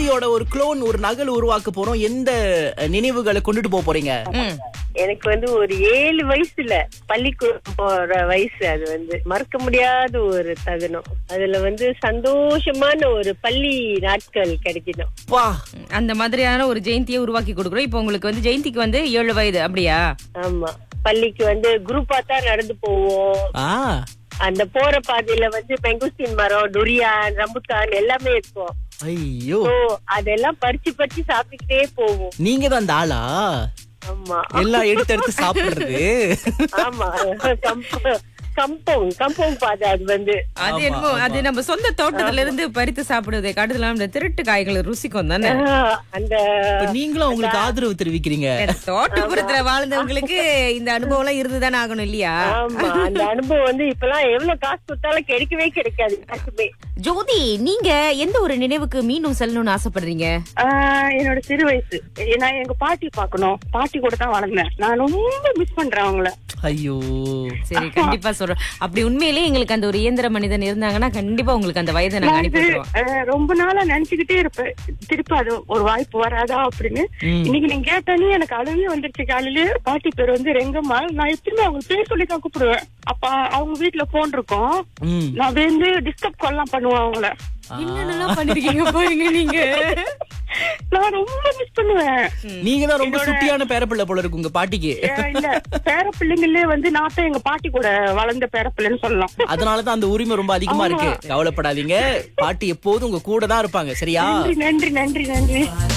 ஜெயந்தியோட ஒரு குளோன் ஒரு நகல் உருவாக்க போறோம் எந்த அஹ், நினைவுகளை கொண்டுட்டு போக போறீங்க எனக்கு வந்து ஒரு ஏழு வயசுல பள்ளிக்கூடம் போற வயசு அது வந்து மறக்க முடியாத ஒரு தருணம் அதுல வந்து சந்தோஷமான ஒரு பள்ளி நாட்கள் கிடைக்கணும் வா அந்த மாதிரியான ஒரு ஜெயந்தியை உருவாக்கி கொடுக்குறோம் இப்போ உங்களுக்கு வந்து ஜெயந்திக்கு வந்து ஏழு வயது அப்படியா ஆமா பள்ளிக்கு வந்து குரூப்பா தான் நடந்து போவோம் ஆ அந்த போற பாதையில வந்து பெங்குஸ்டின் மரம் டுரியான் ரம்புட்டான் எல்லாமே இருக்கும் ஐயோ ஓ அதெல்லாம் பறிச்சு பறிச்சு சாப்பிட்டுக்கிட்டே போவோம் நீங்க தான் அந்த ஆளா ஆமா எல்லாம் எடுத்து எடுத்து சாப்பிடுறது ஆமா கம்ப- கம்பம் கம்பம் பாதை அது வந்து அது ஆமா, என்னமோ ஆமா. அது நம்ம சொந்த தோட்டத்துல இருந்து பறித்து சாப்பிடுவதை காட்டுதலாம் இந்த திருட்டு காய்களை ருசிக்கும் தானே ஆஹ், அந்த இப்ப நீங்களும் உங்களுக்கு ஆதரவு தெரிவிக்கிறீங்க தோட்டப்புறத்துல வாழ்ந்தவங்களுக்கு இந்த அனுபவம் எல்லாம் இருந்துதானே ஆகணும் இல்லையா ஆமா அந்த அனுபவம் வந்து இப்பெல்லாம் எவ்வளவு காசு கொடுத்தாலும் கிடைக்கவே கிடைக்காது யாருக்குமே ஜோதி நீங்க எந்த ஒரு நினைவுக்கு மீண்டும் செல்லணும்னு ஆசைப்படுறீங்க ஆஹ் என்னோட சிறு வயசு நான் எங்க பாட்டி பார்க்கணும் பாட்டி கூட தான் வளர்ந்தேன் நான் ரொம்ப மிஸ் பண்றேன் அவங்கள ஐயோ சரி கண்டிப்பா சொல்றேன் அப்படி உண்மையிலேயே எங்களுக்கு அந்த ஒரு இயந்திர மனிதன் இருந்தாங்கன்னா கண்டிப்பா உங்களுக்கு அந்த வயதை நாங்க நான் அனுப்பி இது, விட்டுருவோம் ஆஹ் ரொம்ப நாளா நினைச்சுக்கிட்டே இருப்பேன் திருப்பி அது ஒரு வாய்ப்பு வராதா அப்படின்னு ம். இன்னைக்கு நீங்க கேட்டானே எனக்கு அழுவே வந்துருச்சு காலையில பாட்டி பேர் வந்து ரெங்கம்மா நான் எப்பயுமே அவங்க பேர் சொல்லி தான் கூப்பிடுவேன் அப்ப அவங்க வீட்டுல போன் இருக்கும் ம் நான் வந்து டிஸ்டர்ப் கால்லாம் பண்ணுவேன் அவங்கள என்னென்னலாம் பண்ணிருக்கீங்க பாருங்க நீங்க நான் ரொம்ப மிஸ் பண்ணுவேன் நீங்க தான் ரொம்ப சுட்டியான பேரப்பிள்ளை போல இருக்கு உங்க பாட்டிக்கு ஏன் இல்ல பேர பிள்ளைங்களே வந்து நான் தான் எங்க பாட்டி கூட வளர்ந்த பேர பிள்ளைன்னு சொல்லலாம் அதனாலதான் அந்த உரிமை ரொம்ப அதிகமா இருக்கு கவலைப்படாதீங்க பாட்டி எப்போதும் உங்க கூட தான் இருப்பாங்க சரியா நன்றி நன்றி நன்றி நன்றி